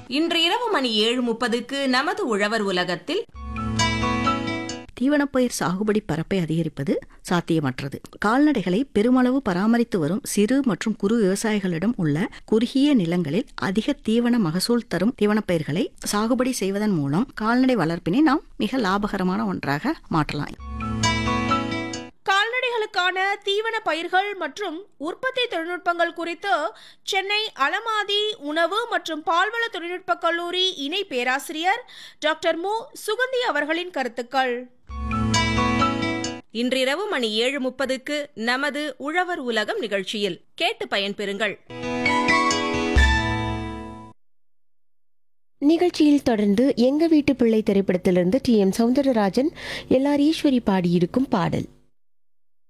இன்று இரவு மணி ஏழு முப்பதுக்கு நமது உழவர் உலகத்தில் தீவனப்பயிர் சாகுபடி பரப்பை அதிகரிப்பது சாத்தியமற்றது கால்நடைகளை பெருமளவு பராமரித்து வரும் சிறு மற்றும் குறு விவசாயிகளிடம் உள்ள குறுகிய நிலங்களில் அதிக தீவன மகசூல் தரும் தீவனப்பயிர்களை சாகுபடி செய்வதன் மூலம் கால்நடை வளர்ப்பினை நாம் மிக லாபகரமான ஒன்றாக மாற்றலாம் கால்நடைகளுக்கான தீவன பயிர்கள் மற்றும் உற்பத்தி தொழில்நுட்பங்கள் குறித்து சென்னை அலமாதி உணவு மற்றும் பால்வள தொழில்நுட்ப கல்லூரி இணை பேராசிரியர் டாக்டர் மு சுகந்தி அவர்களின் கருத்துக்கள் இன்றிரவு மணி ஏழு முப்பதுக்கு நமது உழவர் உலகம் நிகழ்ச்சியில் கேட்டு பயன்பெறுங்கள் நிகழ்ச்சியில் தொடர்ந்து எங்க வீட்டு பிள்ளை திரைப்படத்திலிருந்து T M Soundararajan LR Eswari பாடியிருக்கும் பாடல்